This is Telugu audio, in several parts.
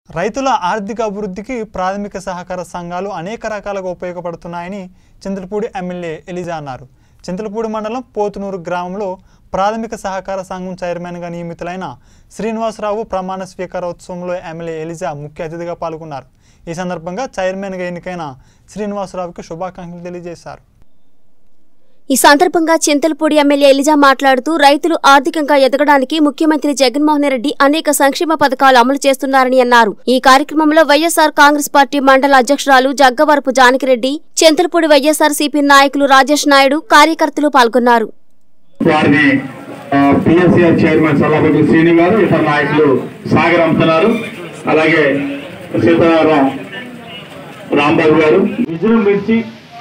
రైతుల ఆర్థిక అభివృద్ధికి ప్రాథమిక సహకార సంఘాలు అనేక రకాలుగా ఉపయోగపడుతున్నాయని చింతలపూడి ఎమ్మెల్యే ఎలిజా అన్నారు చింతలపూడి మండలం పోతునూరు గ్రామంలో ప్రాథమిక సహకార సంఘం చైర్మన్గా నియమితులైన శ్రీనివాసరావు ప్రమాణ స్వీకారోత్సవంలో ఎమ్మెల్యే ఎలిజా ముఖ్య అతిథిగా పాల్గొన్నారు ఈ సందర్భంగా చైర్మన్గా ఎన్నికైన శ్రీనివాసరావుకి శుభాకాంక్షలు తెలియజేశారు ఈ సందర్భంగా చింతలపూడి ఎమ్మెల్యే ఎలిజా మాట్లాడుతూ రైతులు ఆర్థికంగా ఎదగడానికి ముఖ్యమంత్రి జగన్మోహన్ రెడ్డి అనేక సంక్షేమ పథకాలు అమలు చేస్తున్నారని అన్నారు ఈ కార్యక్రమంలో వైఎస్ఆర్ కాంగ్రెస్ పార్టీ మండల అధ్యక్షురాలు జగ్గవరపు జానకిరెడ్డి చింతలపూడి వైఎస్ఆర్ సిపి నాయకులు రాజేష్ నాయుడు కార్యకర్తలు పాల్గొన్నారు వారిని పిఎస్సిఆర్ చైర్మన్ సభాపతి శ్రీని గారు ఇతర నాయకులు సాగర్ అమ్ముతున్నారు అలాగే సీతారాం రాంబాబు గారు విజృంభించి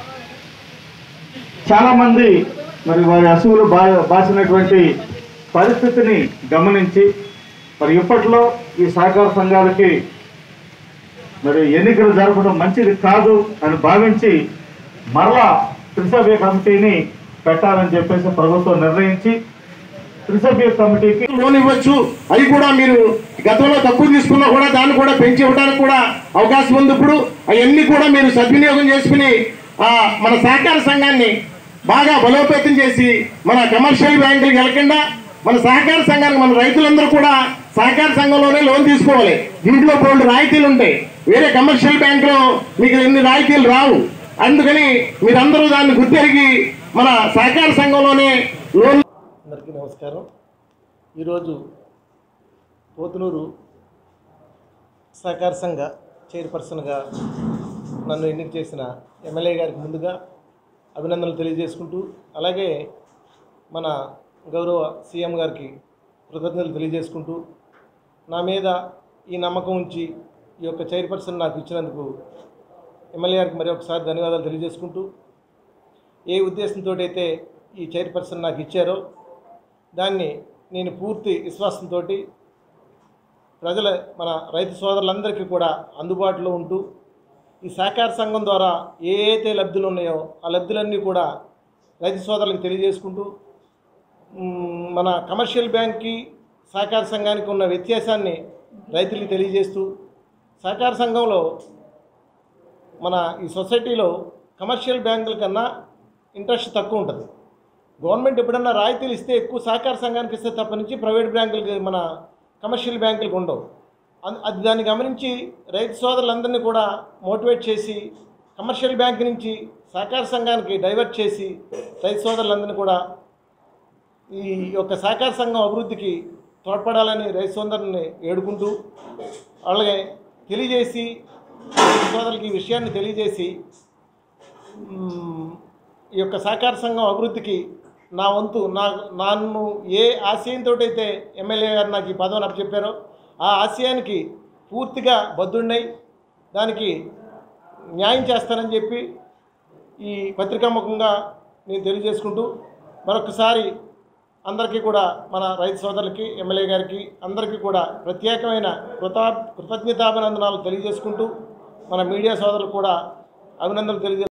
చాలా మంది మరి వారి అసువులు బా బాసినటువంటి పరిస్థితిని గమనించి మరి ఇప్పట్లో ఈ సహకార సంఘాలకి మరి ఎన్నికలు జరపడం మంచిది కాదు అని భావించి మరలా త్రిసభ్య కమిటీని పెట్టాలని చెప్పేసి ప్రభుత్వం నిర్ణయించి త్రిసభ్య కమిటీకి లోన్ ఇవ్వచ్చు అవి కూడా మీరు గతంలో తక్కువ తీసుకున్నా కూడా దాన్ని కూడా పెంచి ఇవ్వడానికి కూడా అవకాశం ఉంది ఇప్పుడు అవన్నీ కూడా మీరు సద్వినియోగం చేసుకుని ఆ, మన సహకార సంఘాన్ని బాగా బలోపేతం చేసి మన కమర్షియల్ బ్యాంకులకు వెళ్ళకుండా మన సహకార సంఘానికి మన రైతులందరూ కూడా సహకార సంఘంలోనే లోన్ తీసుకోవాలి దీంట్లో బోల్డ్ రాయితీలు ఉంటాయి వేరే కమర్షియల్ బ్యాంకులో మీకు ఎన్ని రాయితీలు రావు అందుకని మీరందరూ దాన్ని గుర్తెరిగి మన సహకార సంఘంలోనే లోన్ అందరికీ నమస్కారం ఈరోజు పోతునూరు సహకార సంఘ చైర్పర్సన్గా నన్ను ఎన్నిక చేసిన ఎమ్మెల్యే గారికి ముందుగా అభినందనలు తెలియజేసుకుంటూ అలాగే మన గౌరవ సీఎం గారికి కృతజ్ఞతలు తెలియజేసుకుంటూ నా మీద ఈ నమ్మకం ఉంచి ఈ యొక్క చైర్పర్సన్ నాకు ఇచ్చినందుకు ఎమ్మెల్యే గారికి మరి ఒకసారి ధన్యవాదాలు తెలియజేసుకుంటూ ఏ ఉద్దేశంతో అయితే ఈ చైర్పర్సన్ నాకు ఇచ్చారో దాన్ని నేను పూర్తి విశ్వాసంతో ప్రజల మన రైతు సోదరులందరికీ కూడా అందుబాటులో ఉంటూ ఈ సహకార సంఘం ద్వారా ఏ అయితే లబ్ధులు ఉన్నాయో ఆ లబ్ధులన్నీ కూడా రైతు సోదరులకు తెలియజేసుకుంటూ మ్, మన కమర్షియల్ బ్యాంక్కి సహకార సంఘానికి ఉన్న వ్యత్యాసాన్ని రైతులకు తెలియజేస్తూ సహకార సంఘంలో మన ఈ సొసైటీలో కమర్షియల్ బ్యాంకుల కన్నా ఇంట్రెస్ట్ తక్కువ ఉంటుంది గవర్నమెంట్ ఎప్పుడన్నా రాయితీలు ఇస్తే ఎక్కువ సహకార సంఘానికి ఇస్తే తప్ప నుంచి ప్రైవేట్ బ్యాంకులకి మన కమర్షియల్ బ్యాంకులకు ఉండవు అన్- అది దాన్ని గమనించి రైతు సోదరులందరినీ కూడా మోటివేట్ చేసి కమర్షియల్ బ్యాంక్ నుంచి సహకార సంఘానికి డైవర్ట్ చేసి రైతు సోదరులందరినీ కూడా ఈ యొక్క సహకార సంఘం అభివృద్ధికి తోడ్పడాలని రైతు సోదరుని ఏడుకుంటూ అలాగే తెలియజేసి రైతు సోదరులకి ఈ విషయాన్ని తెలియజేసి మ్, ఈ యొక్క సహకార సంఘం అభివృద్ధికి నా వంతు నా నన్ను ఏ ఆశయంతో అయితే ఎమ్మెల్యే గారు నాకు ఈ పదవిని అప్పచెప్పారో ఆ ఆశయానికి పూర్తిగా బద్దున్నై దానికి న్యాయం చేస్తానని చెప్పి ఈ పత్రికాముఖంగా నేను తెలియజేసుకుంటూ మరొకసారి అందరికీ కూడా మన రైతు సోదరులకి ఎమ్మెల్యే గారికి అందరికీ కూడా ప్రత్యేకమైన కృతా కృతజ్ఞతాభినందనాలు తెలియజేసుకుంటూ మన మీడియా సోదరులు కూడా అభినందనలు తెలియజే